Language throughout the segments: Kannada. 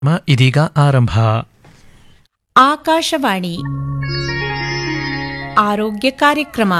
ಮ ಇದೀಗ ಆರಂಭ ಆಕಾಶವಾಣಿ ಆರೋಗ್ಯ ಕಾರ್ಯಕ್ರಮ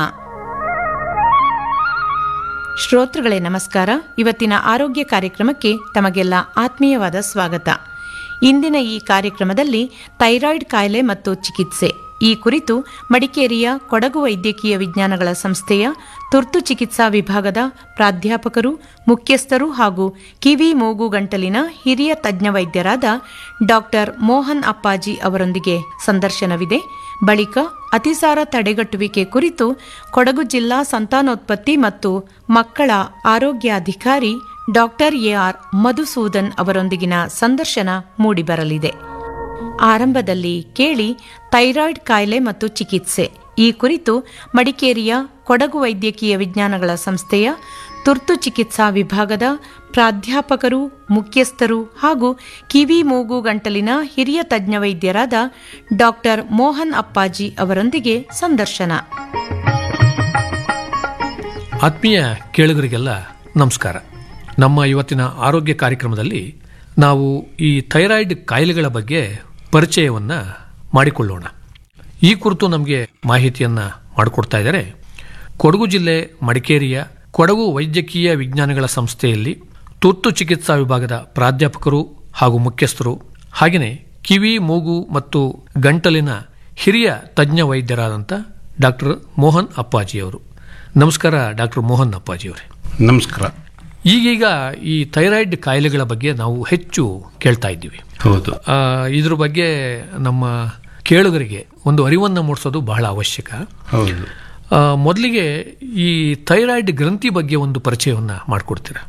ಶ್ರೋತೃಗಳೇ ನಮಸ್ಕಾರ ಇವತ್ತಿನ ಆರೋಗ್ಯ ಕಾರ್ಯಕ್ರಮಕ್ಕೆ ತಮಗೆಲ್ಲ ಆತ್ಮೀಯವಾದ ಸ್ವಾಗತ ಇಂದಿನ ಈ ಕಾರ್ಯಕ್ರಮದಲ್ಲಿ ಥೈರಾಯ್ಡ್ ಕಾಯಿಲೆ ಮತ್ತು ಚಿಕಿತ್ಸೆ ಈ ಕುರಿತು ಮಡಿಕೇರಿಯ ಕೊಡಗು ವೈದ್ಯಕೀಯ ವಿಜ್ಞಾನಗಳ ಸಂಸ್ಥೆಯ ತುರ್ತು ಚಿಕಿತ್ಸಾ ವಿಭಾಗದ ಪ್ರಾಧ್ಯಾಪಕರು ಮುಖ್ಯಸ್ಥರು ಹಾಗೂ ಕಿವಿ ಮೂಗು ಗಂಟಲಿನ ಹಿರಿಯ ತಜ್ಞ ವೈದ್ಯರಾದ ಡಾಕ್ಟರ್ ಮೋಹನ್ ಅಪ್ಪಾಜಿ ಅವರೊಂದಿಗೆ ಸಂದರ್ಶನವಿದೆ ಬಳಿಕ ಅತಿಸಾರ ತಡೆಗಟ್ಟುವಿಕೆ ಕುರಿತು ಕೊಡಗು ಜಿಲ್ಲಾ ಸಂತಾನೋತ್ಪತ್ತಿ ಮತ್ತು ಮಕ್ಕಳ ಆರೋಗ್ಯಾಧಿಕಾರಿ ಡಾಕ್ಟರ್ ಎಆರ್ ಮಧುಸೂದನ್ ಅವರೊಂದಿಗಿನ ಸಂದರ್ಶನ ಮೂಡಿಬರಲಿದೆ ಆರಂಭದಲ್ಲಿ ಕೇಳಿ ಥೈರಾಯ್ಡ್ ಕಾಯಿಲೆ ಮತ್ತು ಚಿಕಿತ್ಸೆ ಈ ಕುರಿತು ಮಡಿಕೇರಿಯ ಕೊಡಗು ವೈದ್ಯಕೀಯ ವಿಜ್ಞಾನಗಳ ಸಂಸ್ಥೆಯ ತುರ್ತು ಚಿಕಿತ್ಸಾ ವಿಭಾಗದ ಪ್ರಾಧ್ಯಾಪಕರು ಮುಖ್ಯಸ್ಥರು ಹಾಗೂ ಕಿವಿ ಮೂಗು ಗಂಟಲಿನ ಹಿರಿಯ ತಜ್ಞ ವೈದ್ಯರಾದ ಡಾಕ್ಟರ್ ಮೋಹನ್ ಅಪ್ಪಾಜಿ ಅವರೊಂದಿಗೆ ಸಂದರ್ಶನ ಆತ್ಮೀಯ ಕೇಳುಗರಿಗೆಲ್ಲ ನಮಸ್ಕಾರ ನಮ್ಮ ಇವತ್ತಿನ ಆರೋಗ್ಯ ಕಾರ್ಯಕ್ರಮದಲ್ಲಿ ನಾವು ಈ ಥೈರಾಯ್ಡ್ ಕಾಯಿಲೆಗಳ ಬಗ್ಗೆ ಪರಿಚಯವನ್ನು ಮಾಡಿಕೊಳ್ಳೋಣ ಈ ಕುರಿತು ನಮಗೆ ಮಾಹಿತಿಯನ್ನು ಮಾಡಿಕೊಡ್ತಾ ಇದ್ದಾರೆ ಕೊಡಗು ಜಿಲ್ಲೆ ಮಡಿಕೇರಿಯ ಕೊಡಗು ವೈದ್ಯಕೀಯ ವಿಜ್ಞಾನಗಳ ಸಂಸ್ಥೆಯಲ್ಲಿ ತುರ್ತು ಚಿಕಿತ್ಸಾ ವಿಭಾಗದ ಪ್ರಾಧ್ಯಾಪಕರು ಹಾಗೂ ಮುಖ್ಯಸ್ಥರು ಹಾಗೆಯೇ ಕಿವಿ ಮೂಗು ಮತ್ತು ಗಂಟಲಿನ ಹಿರಿಯ ತಜ್ಞ ವೈದ್ಯರಾದಂಥ ಡಾಕ್ಟರ್ ಮೋಹನ್ ಅಪ್ಪಾಜಿಯವರು ನಮಸ್ಕಾರ ಡಾಕ್ಟರ್ ಮೋಹನ್ ಅಪ್ಪಾಜಿಯವರೇ ನಮಸ್ಕಾರ ಈಗೀಗ ಈ ಥೈರಾಯ್ಡ್ ಕಾಯಿಲೆಗಳ ಬಗ್ಗೆ ನಾವು ಹೆಚ್ಚು ಕೇಳ್ತಾ ಇದ್ದೀವಿ ಹೌದು ಆ, ಇದ್ರ ಬಗ್ಗೆ ನಮ್ಮ ಕೇಳುಗರಿಗೆ ಒಂದು ಅರಿವನ್ನು ಮೂಡಿಸೋದು ಬಹಳ ಅವಶ್ಯಕ ಹೌದು ಆ, ಮೊದಲಿಗೆ ಈ ಥೈರಾಯ್ಡ್ ಗ್ರಂಥಿ ಬಗ್ಗೆ ಒಂದು ಪರಿಚಯವನ್ನು ಮಾಡಿಕೊಡ್ತೀರಾ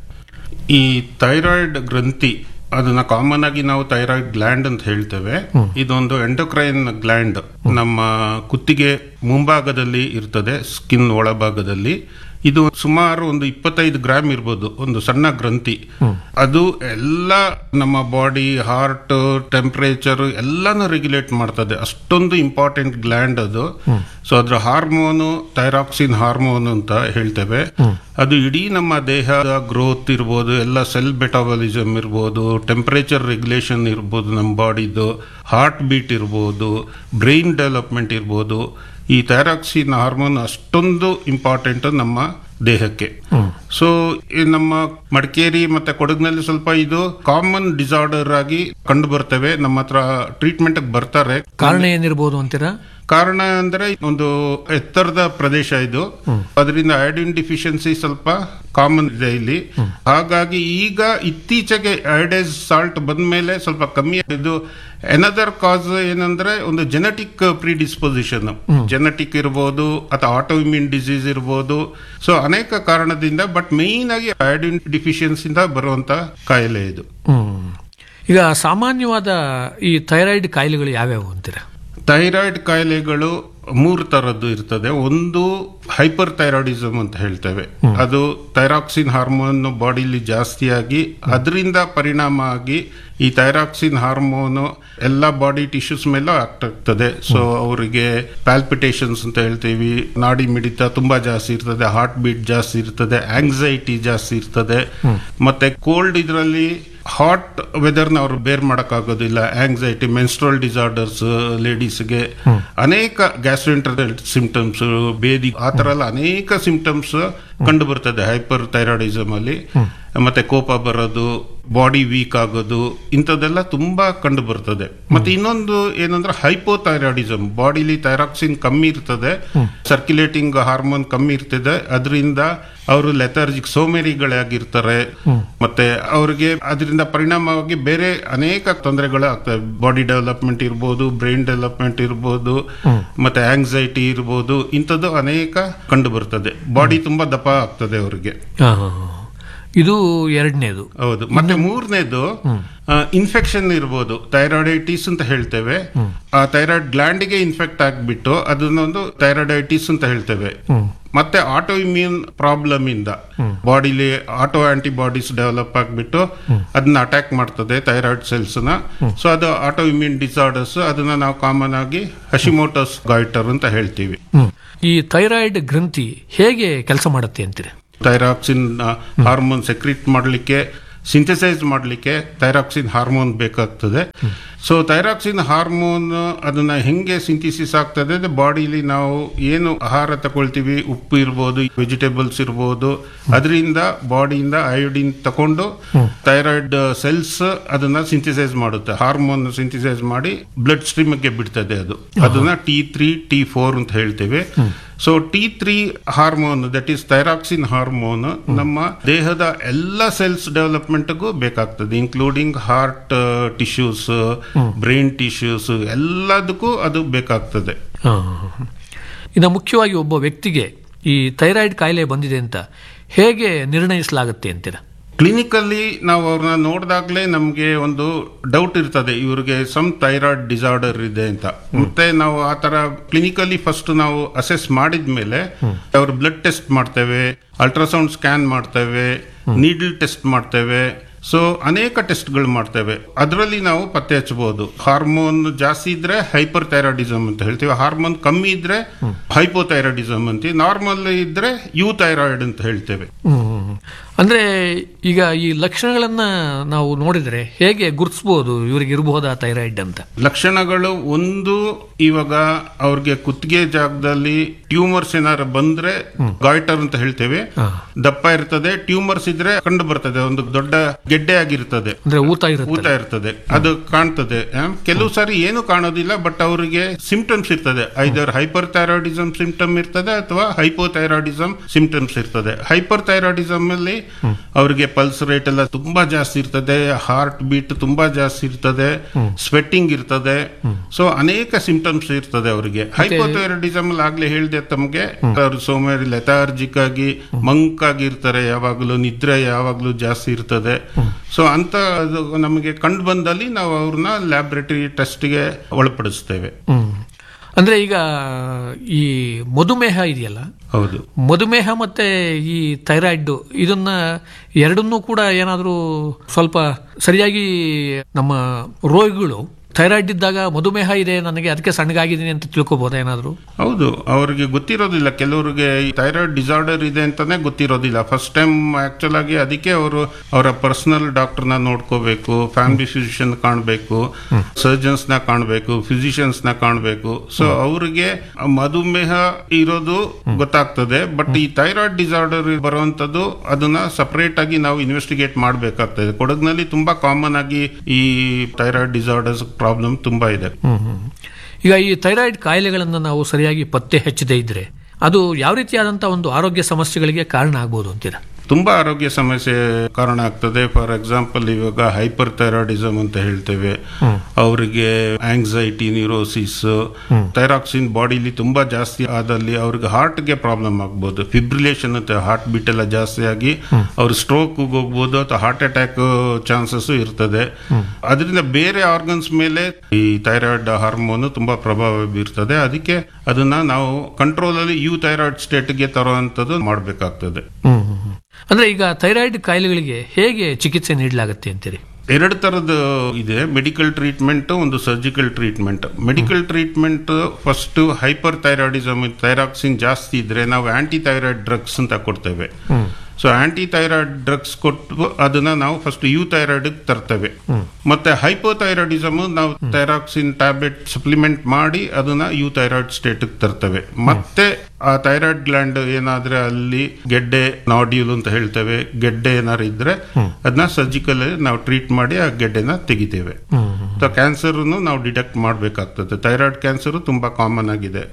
ಈ ಥೈರಾಯ್ಡ್ ಗ್ರಂಥಿ ಅದನ್ನ ಕಾಮನ್ ಆಗಿ ನಾವು ಥೈರಾಯ್ಡ್ ಗ್ಲ್ಯಾಂಡ್ ಅಂತ ಹೇಳ್ತೇವೆ ಇದೊಂದು ಎಂಡೋಕ್ರೈನ್ ಗ್ಲ್ಯಾಂಡ್ ನಮ್ಮ ಕುತ್ತಿಗೆ ಮುಂಭಾಗದಲ್ಲಿ ಇರ್ತದೆ ಸ್ಕಿನ್ ಒಳಭಾಗದಲ್ಲಿ ಇದು ಸುಮಾರು ಒಂದು ಇಪ್ಪತ್ತೈದು ಗ್ರಾಮ್ ಇರ್ಬೋದು ಒಂದು ಸಣ್ಣ ಗ್ರಂಥಿ ಅದು ಎಲ್ಲ ನಮ್ಮ ಬಾಡಿ ಹಾರ್ಟ್ ಟೆಂಪರೇಚರ್ ಎಲ್ಲಾನು ರೆಗ್ಯುಲೇಟ್ ಮಾಡ್ತದೆ ಅಷ್ಟೊಂದು ಇಂಪಾರ್ಟೆಂಟ್ ಗ್ಲ್ಯಾಂಡ್ ಅದು ಸೊ ಅದ್ರ ಹಾರ್ಮೋನು ಥೈರಾಕ್ಸಿನ್ ಹಾರ್ಮೋನ್ ಅಂತ ಹೇಳ್ತೇವೆ ಅದು ಇಡೀ ನಮ್ಮ ದೇಹದ ಗ್ರೋತ್ ಇರ್ಬೋದು ಎಲ್ಲ ಸೆಲ್ ಬೆಟಾಬಲಿಸಮ್ ಇರ್ಬೋದು ಟೆಂಪರೇಚರ್ ರೆಗ್ಯುಲೇಷನ್ ಇರ್ಬೋದು ನಮ್ಮ ಬಾಡಿದು ಹಾರ್ಟ್ ಬೀಟ್ ಇರ್ಬೋದು ಬ್ರೈನ್ ಡೆವಲಪ್ಮೆಂಟ್ ಇರ್ಬೋದು ಈ ಥೈರಾಕ್ಸಿನ್ ಹಾರ್ಮೋನ್ ಅಷ್ಟೊಂದು ಇಂಪಾರ್ಟೆಂಟ್ ನಮ್ಮ ದೇಹಕ್ಕೆ ಸೊ ನಮ್ಮ ಮಡಿಕೇರಿ ಮತ್ತೆ ಕೊಡಗಿನಲ್ಲಿ ಸ್ವಲ್ಪ ಇದು ಕಾಮನ್ ಡಿಸಾರ್ಡರ್ ಆಗಿ ಕಂಡು ಬರ್ತವೆ ನಮ್ಮ ಹತ್ರ ಟ್ರೀಟ್ಮೆಂಟ್ ಬರ್ತಾರೆ ಕಾರಣ ಏನಿರ್ಬೋದು ಅಂತೀರಾ ಕಾರಣ ಅಂದ್ರೆ ಒಂದು ಎತ್ತರದ ಪ್ರದೇಶ ಇದು ಅದರಿಂದ ಐಡಿನ್ ಡಿಫಿಷಿಯನ್ಸಿ ಸ್ವಲ್ಪ ಕಾಮನ್ ಇದೆ ಇಲ್ಲಿ ಹಾಗಾಗಿ ಈಗ ಇತ್ತೀಚೆಗೆ ಐಡೈಸ್ ಸಾಲ್ಟ್ ಬಂದ ಮೇಲೆ ಸ್ವಲ್ಪ ಕಮ್ಮಿ ಇದು ಎನದರ್ ಕಾಸ್ ಏನಂದ್ರೆ ಒಂದು ಜೆನೆಟಿಕ್ ಪ್ರಿಡಿಸ್ಪೊಸಿಷನ್ ಜೆನೆಟಿಕ್ ಇರ್ಬೋದು ಅಥವಾ ಆಟೋ ಇಮ್ಯೂನ್ ಡಿಸೀಸ್ ಇರ್ಬೋದು ಸೊ ಅನೇಕ ಕಾರಣದಿಂದ ಬಟ್ ಮೇಯ್ನ್ ಆಗಿ ಐಡಿನ್ ಡಿಫಿಷಿಯನ್ಸಿಂದ ಬರುವಂತ ಕಾಯಿಲೆ ಇದು ಹ್ಮ್. ಈಗ ಸಾಮಾನ್ಯವಾದ ಈ ಥೈರಾಯ್ಡ್ ಕಾಯಿಲೆಗಳು ಯಾವ್ಯಾವು ಅಂತೀರಾ ಥೈರಾಯ್ಡ್ ಕಾಯಿಲೆಗಳು ಮೂರು ತರದ್ದು ಇರ್ತದೆ ಒಂದು ಹೈಪರ್ ಥೈರಾಯ್ಡಿಸಮ್ ಅಂತ ಹೇಳ್ತೇವೆ ಅದು ಥೈರಾಕ್ಸಿನ್ ಹಾರ್ಮೋನ್ ಬಾಡಿಲಿ ಜಾಸ್ತಿಯಾಗಿ ಅದರಿಂದ ಪರಿಣಾಮ ಆಗಿ ಈ ಥೈರಾಕ್ಸಿನ್ ಹಾರ್ಮೋನು ಎಲ್ಲ ಬಾಡಿ ಟಿಶ್ಯೂಸ್ ಮೇಲೆ ಆಗ್ತದೆ ಸೊ ಅವರಿಗೆ ಪ್ಯಾಲ್ಪಿಟೇಷನ್ಸ್ ಅಂತ ಹೇಳ್ತೀವಿ ನಾಡಿ ಮಿಡಿತ ತುಂಬಾ ಜಾಸ್ತಿ ಇರ್ತದೆ ಹಾರ್ಟ್ ಬೀಟ್ ಜಾಸ್ತಿ ಇರ್ತದೆ ಆಂಗ್ಸೈಟಿ ಜಾಸ್ತಿ ಇರ್ತದೆ ಮತ್ತೆ ಕೋಲ್ಡ್ ಇದರಲ್ಲಿ ಹಾಟ್ ವೆದರ್ನ ಅವರು ಬೇರ್ ಮಾಡೋಕ್ಕಾಗೋದಿಲ್ಲ ಆಂಗ್ಸೈಟಿ ಮೆನ್ಸ್ಟ್ರಲ್ ಡಿಸಾರ್ಡರ್ಸ್ ಲೇಡೀಸ್ಗೆ ಅನೇಕ ಗ್ಯಾಸ್ಟ್ರೆಂಟರಲ್ ಸಿಂಪ್ಟಮ್ಸ್ ಬೇದಿ ಆ ಥರ ಎಲ್ಲ ಅನೇಕ ಸಿಂಪ್ಟಮ್ಸ್ ಕಂಡು ಬರ್ತದೆ ಹೈಪರ್ ಥೈರಾಯ್ಡಿಸಮ್ ಅಲ್ಲಿ ಮತ್ತೆ ಕೋಪ ಬರೋದು ಬಾಡಿ ವೀಕ್ ಆಗೋದು ಇಂಥದ್ದೆಲ್ಲ ತುಂಬಾ ಕಂಡು ಬರ್ತದೆ ಮತ್ತೆ ಇನ್ನೊಂದು ಏನಂದ್ರೆ ಹೈಪೋಥೈರಾಯ್ಡಿಸಮ್ ಬಾಡಿಲಿ ಥೈರಾಕ್ಸಿನ್ ಕಮ್ಮಿ ಇರ್ತದೆ ಸರ್ಕ್ಯುಲೇಟಿಂಗ್ ಹಾರ್ಮೋನ್ ಕಮ್ಮಿ ಇರ್ತದೆ ಅದರಿಂದ ಅವರು ಲೆಥರ್ಜಿಕ್ ಸೋಮೇರಿಗಳಾಗಿರ್ತಾರೆ ಮತ್ತೆ ಅವರಿಗೆ ಅದರಿಂದ ಪರಿಣಾಮವಾಗಿ ಬೇರೆ ಅನೇಕ ತೊಂದರೆಗಳು ಆಗ್ತವೆ ಬಾಡಿ ಡೆವಲಪ್ಮೆಂಟ್ ಇರ್ಬೋದು ಬ್ರೈನ್ ಡೆವಲಪ್ಮೆಂಟ್ ಇರ್ಬೋದು ಮತ್ತೆ ಆಂಗ್ಸೈಟಿ ಇರ್ಬೋದು ಇಂಥದ್ದು ಅನೇಕ ಕಂಡು ಬರ್ತದೆ ಬಾಡಿ ತುಂಬಾ ದಪ್ಪ ಆಗ್ತದೆ ಅವರಿಗೆ ಹಾ, ಹಾ, ಹಾ. ಇದು ಎರಡನೇದು ಹೌದು ಮತ್ತೆ ಮೂರನೇದು ಇನ್ಫೆಕ್ಷನ್ ಇರ್ಬೋದು ಥೈರಾಯ್ಡೈಟಿಸ್ ಅಂತ ಹೇಳ್ತೇವೆ ಆ ಥೈರಾಯ್ಡ್ ಗ್ಲ್ಯಾಂಡ್ಗೆ ಇನ್ಫೆಕ್ಟ್ ಆಗಿಬಿಟ್ಟು ಅದನ್ನೊಂದು ಥೈರಾಯ್ಡೈಟಿಸ್ ಅಂತ ಹೇಳ್ತೇವೆ ಮತ್ತೆ ಆಟೋ ಇಮ್ಯೂನ್ ಪ್ರಾಬ್ಲಮ್ ಇಂದ ಬಾಡಿಲಿ ಆಟೋ ಆಂಟಿಬಾಡೀಸ್ ಡೆವಲಪ್ ಆಗಿಬಿಟ್ಟು ಅದನ್ನ ಅಟ್ಯಾಕ್ ಮಾಡ್ತದೆ ಥೈರಾಯ್ಡ್ ಸೆಲ್ಸ್ ನ ಸೊ ಅದು ಆಟೋ ಇಮ್ಯೂನ್ ಡಿಸಾರ್ಡರ್ಸ್ ಅದನ್ನ ನಾವು ಕಾಮನ್ ಆಗಿ ಹಶಿಮೋಟೋಸ್ ಗಾಯ್ಟರ್ ಅಂತ ಹೇಳ್ತೀವಿ ಹ್ಮ್. ಈ ಥೈರಾಯ್ಡ್ ಗ್ರಂಥಿ ಹೇಗೆ ಕೆಲಸ ಮಾಡುತ್ತೆ ಅಂತೀರಾ ಥೈರಾಕ್ಸಿನ್ ಹಾರ್ಮೋನ್ ಸೆಕ್ರಿಟ್ ಮಾಡಲಿಕ್ಕೆ ಸಿಂಥಸೈಸ್ ಮಾಡಲಿಕ್ಕೆ ಥೈರಾಕ್ಸಿನ್ ಹಾರ್ಮೋನ್ ಬೇಕಾಗ್ತದೆ ಸೊ ಥೈರಾಕ್ಸಿನ್ ಹಾರ್ಮೋನ್ ಅದನ್ನ ಹೆಂಗೆ ಸಿಂಥಿಸಿಸ್ ಆಗ್ತದೆ ಅಂದ್ರೆ ಬಾಡಿಲಿ ನಾವು ಏನು ಆಹಾರ ತಗೊಳ್ತೀವಿ ಉಪ್ಪು ಇರ್ಬೋದು ವೆಜಿಟೇಬಲ್ಸ್ ಇರ್ಬೋದು ಅದರಿಂದ ಬಾಡಿಯಿಂದ ಅಯೋಡಿನ್ ತಕೊಂಡು ಥೈರಾಯ್ಡ್ ಸೆಲ್ಸ್ ಅದನ್ನ ಸಿಂಥಿಸೈಸ್ ಮಾಡುತ್ತೆ ಹಾರ್ಮೋನ್ ಸಿಂಥಿಸೈಸ್ ಮಾಡಿ ಬ್ಲಡ್ ಸ್ಟ್ರೀಮ್ಗೆ ಬಿಡ್ತದೆ ಅದು ಅದನ್ನ ಟಿ ತ್ರೀ ಟಿ ಫೋರ್ ಅಂತ ಹೇಳ್ತೇವೆ so T three hormone that is thyroxine hormone ನಮ್ಮ ದೇಹದ ಎಲ್ಲ ಸೆಲ್ಸ್ ಡೆವಲಪ್ಮೆಂಟ್ಗೂ ಬೇಕಾಗ್ತದೆ including heart tissues brain tissues ಎಲ್ಲದಕ್ಕೂ ಅದು ಬೇಕಾಗ್ತದೆ ಹಾ. ಇನ್ನು ಮುಖ್ಯವಾಗಿ ಒಬ್ಬ ವ್ಯಕ್ತಿಗೆ ಈ ಥೈರಾಯ್ಡ್ ಕಾಯಿಲೆ ಬಂದಿದೆ ಅಂತ ಹೇಗೆ ನಿರ್ಣಯಿಸಲಾಗುತ್ತೆ ಅಂತೀರಾ ಕ್ಲಿನಿಕಲ್ಲಿ ನಾವು ಅವ್ರನ್ನ ನೋಡಿದಾಗಲೇ ನಮಗೆ ಒಂದು ಡೌಟ್ ಇರ್ತದೆ ಇವ್ರಿಗೆ ಸಮ್ ಥೈರಾಯ್ಡ್ ಡಿಸಾರ್ಡರ್ ಇದೆ ಅಂತ ಮತ್ತೆ ನಾವು ಆ ತರ ಕ್ಲಿನಿಕಲ್ಲಿ ಫಸ್ಟ್ ನಾವು ಅಸೆಸ್ ಮಾಡಿದ ಮೇಲೆ ಅವ್ರ ಬ್ಲಡ್ ಟೆಸ್ಟ್ ಮಾಡ್ತೇವೆ ಅಲ್ಟ್ರಾಸೌಂಡ್ ಸ್ಕ್ಯಾನ್ ಮಾಡ್ತೇವೆ ನೀಡಲ್ ಟೆಸ್ಟ್ ಮಾಡ್ತೇವೆ ಸೊ ಅನೇಕ ಟೆಸ್ಟ್ಗಳು ಮಾಡ್ತೇವೆ ಅದರಲ್ಲಿ ನಾವು ಪತ್ತೆ ಹಚ್ಚಬಹುದು ಹಾರ್ಮೋನ್ ಜಾಸ್ತಿ ಇದ್ರೆ ಹೈಪರ್ ಥೈರಾಯ್ಡಿಸಮ್ ಅಂತ ಹೇಳ್ತೀವಿ ಹಾರ್ಮೋನ್ ಕಮ್ಮಿ ಇದ್ರೆ ಹೈಪೋಥೈರಾಯ್ಡಿಸಮ್ ಅಂತೀವಿ ನಾರ್ಮಲ್ ಇದ್ರೆ ಯು ಥೈರಾಯ್ಡ್ ಅಂತ ಹೇಳ್ತೇವೆ ಹ್ಮ್. ಅಂದ್ರೆ ಈಗ ಈ ಲಕ್ಷಣಗಳನ್ನ ನಾವು ನೋಡಿದ್ರೆ ಹೇಗೆ ಗುರುತಿಸಬಹುದು ಇವರಿಗೆ ಇರಬಹುದಾ ಥೈರಾಯ್ಡ್ ಅಂತ ಲಕ್ಷಣಗಳು ಒಂದು ಇವಾಗ ಅವ್ರಿಗೆ ಕುತ್ತಿಗೆ ಜಾಗದಲ್ಲಿ ಟ್ಯೂಮರ್ಸ್ ಏನಾರು ಬಂದ್ರೆ ಗಾಯ್ಟರ್ ಅಂತ ಹೇಳ್ತೇವೆ ದಪ್ಪ ಇರ್ತದೆ ಟ್ಯೂಮರ್ಸ್ ಇದ್ರೆ ಕಂಡು ಬರ್ತದೆ ಒಂದು ದೊಡ್ಡ ಗೆಡ್ಡೆ ಆಗಿರ್ತದೆ ಅಂದ್ರೆ ಊತ ಇರುತ್ತೆ ಊತ ಇರ್ತದೆ ಅದು ಕಾಣ್ತದೆ ಆ, ಕೆಲವು ಸಾರಿ ಏನು ಕಾಣೋದಿಲ್ಲ ಬಟ್ ಅವರಿಗೆ ಸಿಂಪ್ಟಮ್ಸ್ ಇರ್ತದೆ ಐದರ್ ಹೈಪರ್ ಥೈರಾಯ್ಡಿಸಮ್ ಸಿಂಪ್ಟಮ್ ಇರ್ತದೆ ಅಥವಾ ಹೈಪೋಥೈರಾಯ್ಡಿಸಮ್ ಸಿಂಪ್ಟಮ್ಸ್ ಇರ್ತದೆ ಹೈಪರ್ ಥೈರಾಯ್ಡಿಸಮ್ ಅಲ್ಲಿ ಅವರಿಗೆ ಪಲ್ಸ್ ರೇಟ್ ಎಲ್ಲ ತುಂಬಾ ಜಾಸ್ತಿ ಇರ್ತದೆ ಹಾರ್ಟ್ ಬೀಟ್ ತುಂಬಾ ಜಾಸ್ತಿ ಇರ್ತದೆ ಸ್ವೆಟ್ಟಿಂಗ್ ಇರ್ತದೆ ಸೊ ಅನೇಕ ಸಿಂಪ್ಟಮ್ಸ್ ಇರ್ತದೆ ಅವರಿಗೆ ಹೈಪೋಥೈರಾಯ್ಡಿಸಮ್ ಅಲ್ಲಿ ಆಗ್ಲೇ ಹೇಳಿದೆ ತಮಗೆ ಅವರು ಸೋಮಾರಿ ಲೆಥಾರ್ಜಿಕ್ ಆಗಿ ಮಂಕ್ ಆಗಿರ್ತಾರೆ ಯಾವಾಗಲೂ ನಿದ್ರೆ ಯಾವಾಗಲೂ ಜಾಸ್ತಿ ಇರ್ತದೆ ಸೊ ಅಂತ ಅದು ನಮಗೆ ಕಂಡು ಬಂದಲ್ಲಿ ನಾವು ಅವ್ರನ್ನ ಲ್ಯಾಬ್ರೇಟರಿ ಟೆಸ್ಟ್ಗೆ ಒಳಪಡಿಸ್ತೇವೆ ಹ್ಮ್. ಅಂದ್ರೆ ಈಗ ಈ ಮಧುಮೇಹ ಇದೆಯಲ್ಲ ಹೌದು ಮಧುಮೇಹ ಮತ್ತೆ ಈ ಥೈರಾಯ್ಡ್ ಇದನ್ನ ಎರಡನ್ನೂ ಕೂಡ ಏನಾದರೂ ಸ್ವಲ್ಪ ಸರಿಯಾಗಿ ನಮ್ಮ ರೋಗಿಗಳು ಥೈರಾಯ್ಡ್ ಇದ್ದಾಗ ಮಧುಮೇಹ ಇದೆ ನನಗೆ ಅದಕ್ಕೆ ಸಣ್ಣಗಾಗಿದ್ದೀನಿ ಅಂತ ತಿಳ್ಕೊಬೋದಾ ಏನಾದರೂ ಹೌದು ಅವ್ರಿಗೆ ಗೊತ್ತಿರೋದಿಲ್ಲ ಕೆಲವರಿಗೆ ಥೈರಾಯ್ಡ್ ಡಿಸಾರ್ಡರ್ ಇದೆ ಅಂತಾನೆ ಗೊತ್ತಿರೋದಿಲ್ಲ ಫಸ್ಟ್ ಟೈಮ್ ಆಕ್ಚುಲ್ ಆಗಿ ಅದಕ್ಕೆ ಅವರು ಅವರ ಪರ್ಸನಲ್ ಡಾಕ್ಟರ್ನ ನೋಡ್ಕೋಬೇಕು ಫ್ಯಾಮಿಲಿ ಫಿಸಿಷಿಯನ್ ಕಾಣಬೇಕು ಸರ್ಜನ್ಸ್ ನ ಕಾಣಬೇಕು ಫಿಸಿಷಿಯನ್ಸ್ ನ ಕಾಣಬೇಕು ಸೊ ಅವರಿಗೆ ಮಧುಮೇಹ ಇರೋದು ಗೊತ್ತಾಗ್ತದೆ ಬಟ್ ಈ ಥೈರಾಯ್ಡ್ ಡಿಸಾರ್ಡರ್ ಬರುವಂತದ್ದು ಅದನ್ನ ಸಪರೇಟ್ ಆಗಿ ನಾವು ಇನ್ವೆಸ್ಟಿಗೇಟ್ ಮಾಡಬೇಕಾಗ್ತದೆ ಕೊಡಗಿನಲ್ಲಿ ತುಂಬಾ ಕಾಮನ್ ಆಗಿ ಈ ಥೈರಾಯ್ಡ್ ಡಿಸಾರ್ಡರ್ಸ್ ಪ್ರಾಬ್ಲಮ್ ತುಂಬಾ ಇದೆ ಈಗ ಈ ಥೈರಾಯ್ಡ್ ಕಾಯಿಲೆಗಳನ್ನು ನಾವು ಸರಿಯಾಗಿ ಪತ್ತೆ ಹಚ್ಚದೇ ಇದ್ರೆ ಅದು ಯಾವ ರೀತಿಯಾದಂಥ ಒಂದು ಆರೋಗ್ಯ ಸಮಸ್ಯೆಗಳಿಗೆ ಕಾರಣ ಆಗ್ಬೋದು ಅಂತೀರಾ ತುಂಬಾ ಆರೋಗ್ಯ ಸಮಸ್ಯೆ ಕಾರಣ ಆಗ್ತದೆ ಫಾರ್ ಎಕ್ಸಾಂಪಲ್ ಇವಾಗ ಹೈಪರ್ ಥೈರಾಯ್ಡಿಸಮ್ ಅಂತ ಹೇಳ್ತೇವೆ ಅವರಿಗೆ ಆಂಗ್ಸೈಟಿ ನ್ಯೂರೋಸಿಸ್ ಥೈರಾಕ್ಸಿನ್ ಬಾಡಿಲಿ ತುಂಬಾ ಜಾಸ್ತಿ ಆದಲ್ಲಿ ಅವ್ರಿಗೆ ಹಾರ್ಟ್ಗೆ ಪ್ರಾಬ್ಲಮ್ ಆಗ್ಬೋದು ಫಿಬ್ರಿಲೇಷನ್ ಅಂತ ಹಾರ್ಟ್ ಬೀಟ್ ಎಲ್ಲ ಜಾಸ್ತಿ ಆಗಿ ಅವ್ರು ಸ್ಟ್ರೋಕ್ ಹೋಗ್ಬೋದು ಅಥವಾ ಹಾರ್ಟ್ ಅಟ್ಯಾಕ್ ಚಾನ್ಸಸ್ ಇರ್ತದೆ ಅದರಿಂದ ಬೇರೆ ಆರ್ಗನ್ಸ್ ಮೇಲೆ ಈ ಥೈರಾಯ್ಡ್ ಹಾರ್ಮೋನ್ ತುಂಬಾ ಪ್ರಭಾವ ಬೀರ್ತದೆ ಅದಕ್ಕೆ ಅದನ್ನ ನಾವು ಕಂಟ್ರೋಲ್ ಅಲ್ಲಿ ಯು ಥೈರಾಯ್ಡ್ ಸ್ಟೇಟ್ಗೆ ತರುವಂತದ್ದು ಮಾಡಬೇಕಾಗ್ತದೆ ಅಂದ್ರೆ ಈಗ ಥೈರಾಯ್ಡ್ ಕಾಯಿಲೆಗಳಿಗೆ ಹೇಗೆ ಚಿಕಿತ್ಸೆ ನೀಡಲಾಗುತ್ತೆ ಅಂತೀರಿ ಎರಡು ತರದ ಇದೆ ಮೆಡಿಕಲ್ ಟ್ರೀಟ್ಮೆಂಟ್ ಒಂದು surgical treatment medical treatment first hyper thyroidism thyroxine ಜಾಸ್ತಿ ಇದ್ರೆ ನಾವು ಆಂಟಿ ಥೈರಾಯ್ಡ್ ಡ್ರಗ್ಸ್ ಅಂತ ಕೊಡ್ತೇವೆ ಸೊ ಆಂಟಿ ಥೈರಾಯ್ಡ್ ಡ್ರಗ್ಸ್ ಕೊಟ್ಟು ಅದನ್ನ ನಾವು ಫಸ್ಟ್ ಯು ಥೈರಾಯ್ಡ್ ತರ್ತೇವೆ ಮತ್ತೆ ಹೈಪೋಥೈರಾಯ್ಡಿಸಮ್ ನಾವು ಥೈರಾಕ್ಸಿನ್ ಟ್ಯಾಬ್ಲೆಟ್ ಸಪ್ಲಿಮೆಂಟ್ ಮಾಡಿ ಅದನ್ನ ಯು ಥೈರಾಯ್ಡ್ ಸ್ಟೇಟ್ ತರ್ತೇವೆ ಮತ್ತೆ ಆ ಥೈರಾಯ್ಡ್ ಗ್ಲ್ಯಾಂಡ್ ಏನಾದ್ರೆ ಅಲ್ಲಿ ಗೆಡ್ಡೆ ನಾಡ್ಯೂಲ್ ಅಂತ ಹೇಳ್ತೇವೆ ಗೆಡ್ಡೆ ಏನಾದ್ರು ಇದ್ರೆ ಅದನ್ನ ಸರ್ಜಿಕಲ್ ನಾವು ಟ್ರೀಟ್ ಮಾಡಿ ಆ ಗೆಡ್ಡೆನ ತೆಗಿತೇವೆ ಸೊ ಕ್ಯಾನ್ಸರ್ ನಾವು ಡಿಟೆಕ್ಟ್ ಮಾಡಬೇಕಾಗ್ತದೆ ಥೈರಾಯ್ಡ್ ಕ್ಯಾನ್ಸರ್ ತುಂಬಾ ಕಾಮನ್ ಆಗಿದೆ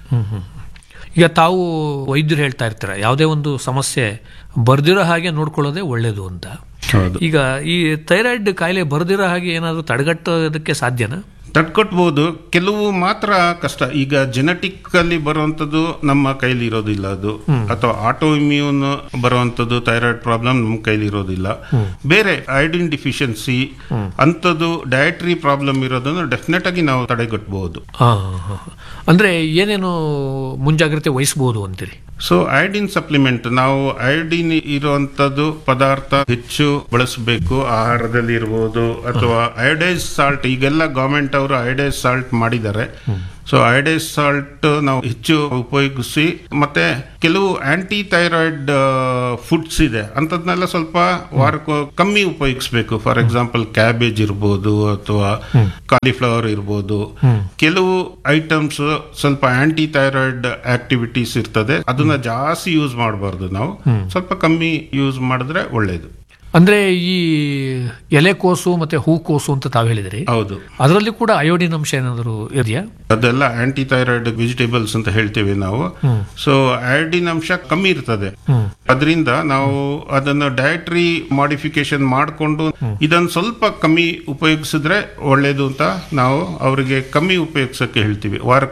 ಈಗ ತಾವು ವೈದ್ಯರು ಹೇಳ್ತಾ ಇರ್ತಾರೆ ಯಾವುದೇ ಒಂದು ಸಮಸ್ಯೆ ಬರ್ದಿರೋ ಹಾಗೆ ನೋಡ್ಕೊಳ್ಳೋದೇ ಒಳ್ಳೇದು ಅಂತ ಹೌದು ಈಗ ಈ ಥೈರಾಯ್ಡ್ ಕಾಯಿಲೆ ಬರ್ದಿರೋ ಹಾಗೆ ಏನಾದರೂ ತಡೆಗಟ್ಟೋದಕ್ಕೆ ಸಾಧ್ಯನಾ ತಡ್ಕೊಟ್ಬೋದು ಕೆಲವು ಮಾತ್ರ ಕಷ್ಟ ಈಗ ಜೆನೆಟಿಕ್ ಅಲ್ಲಿ ಬರುವಂತದ್ದು ನಮ್ಮ ಕೈಲಿ ಇರೋದಿಲ್ಲ ಅದು ಅಥವಾ ಆಟೋ ಇಮ್ಯೂನ್ ಬರುವಂತದ್ದು ಥೈರಾಯ್ಡ್ ಪ್ರಾಬ್ಲಮ್ ನಮ್ಮ ಕೈಲಿ ಇರೋದಿಲ್ಲ ಬೇರೆ ಐಡಿನ್ ಡಿಫಿಷಿಯನ್ಸಿ ಅಂಥದ್ದು ಡಯಟ್ರಿ ಪ್ರಾಬ್ಲಮ್ ಇರೋದನ್ನು ಡೆಫಿನೆಟ್ ಆಗಿ ನಾವು ತಡೆಗಟ್ಟಬಹುದು ಹಾ, ಹಾ, ಹಾ. ಅಂದ್ರೆ ಏನೇನು ಮುಂಜಾಗ್ರತೆ ವಹಿಸಬಹುದು ಅಂತೀರಿ ಸೊ ಐಡಿನ್ ಸಪ್ಲಿಮೆಂಟ್ ನಾವು ಐಡಿನ್ ಇರುವಂತದ್ದು ಪದಾರ್ಥ ಹೆಚ್ಚು ಬಳಸಬೇಕು ಆಹಾರದಲ್ಲಿ ಇರ್ಬೋದು ಅಥವಾ ಅಯೋಡೈಸ್ ಸಾಲ್ಟ್ ಈಗೆಲ್ಲ ಗವರ್ಮೆಂಟ್ ಅವರು ಅಯೋಡೈಸ್ ಸಾಲ್ಟ್ ಮಾಡಿದ್ದಾರೆ ಸೊ ಐಡೈಸ್ ಸಾಲ್ಟ್ ನಾವು ಹೆಚ್ಚು ಉಪಯೋಗಿಸಿ ಮತ್ತೆ ಕೆಲವು ಆಂಟಿ ಥೈರಾಯ್ಡ್ ಫುಡ್ಸ್ ಇದೆ ಅಂಥದ್ನೆಲ್ಲ ಸ್ವಲ್ಪ ವಾರಕ್ಕೂ ಕಮ್ಮಿ ಉಪಯೋಗಿಸ್ಬೇಕು ಫಾರ್ ಎಕ್ಸಾಂಪಲ್ ಕ್ಯಾಬೇಜ್ ಇರ್ಬೋದು ಅಥವಾ ಕಾಲಿಫ್ಲವರ್ ಇರ್ಬೋದು ಕೆಲವು ಐಟಮ್ಸ್ ಸ್ವಲ್ಪ ಆಂಟಿ ಥೈರಾಯ್ಡ್ ಆಕ್ಟಿವಿಟೀಸ್ ಇರ್ತದೆ ಅದನ್ನ ಜಾಸ್ತಿ ಯೂಸ್ ಮಾಡಬಾರ್ದು ನಾವು ಸ್ವಲ್ಪ ಕಮ್ಮಿ ಯೂಸ್ ಮಾಡಿದ್ರೆ ಒಳ್ಳೇದು ಅಂದ್ರೆ ಈ ಎಲೆಕೋಸು ಮತ್ತೆ ಹೂಕೋಸು ಅಂತ ತಾವು ಹೇಳಿದ್ರಿ ಹೌದು ಅದರಲ್ಲಿ ಕೂಡ ಅಯೋಡಿನ್ ಅಂಶ ಏನಾದರೂ ಇದೆಯಾ ಅದೆಲ್ಲ ಆಂಟಿ ಥೈರಾಯ್ಡ್ ವೆಜಿಟೇಬಲ್ಸ್ ಅಂತ ಹೇಳ್ತೇವೆ ನಾವು ಸೊ ಐಡಿನ್ ಅಂಶ ಕಮ್ಮಿ ಇರ್ತದೆ ಅದರಿಂದ ನಾವು ಅದನ್ನು ಡಯಟ್ರಿ ಮಾಡಿಫಿಕೇಶನ್ ಮಾಡಿಕೊಂಡು ಇದನ್ನು ಸ್ವಲ್ಪ ಕಮ್ಮಿ ಉಪಯೋಗಿಸಿದ್ರೆ ಒಳ್ಳೇದು ಅಂತ ನಾವು ಅವರಿಗೆ ಕಮ್ಮಿ ಉಪಯೋಗಿಸಕ್ಕೆ ಹೇಳ್ತೀವಿ ವಾರ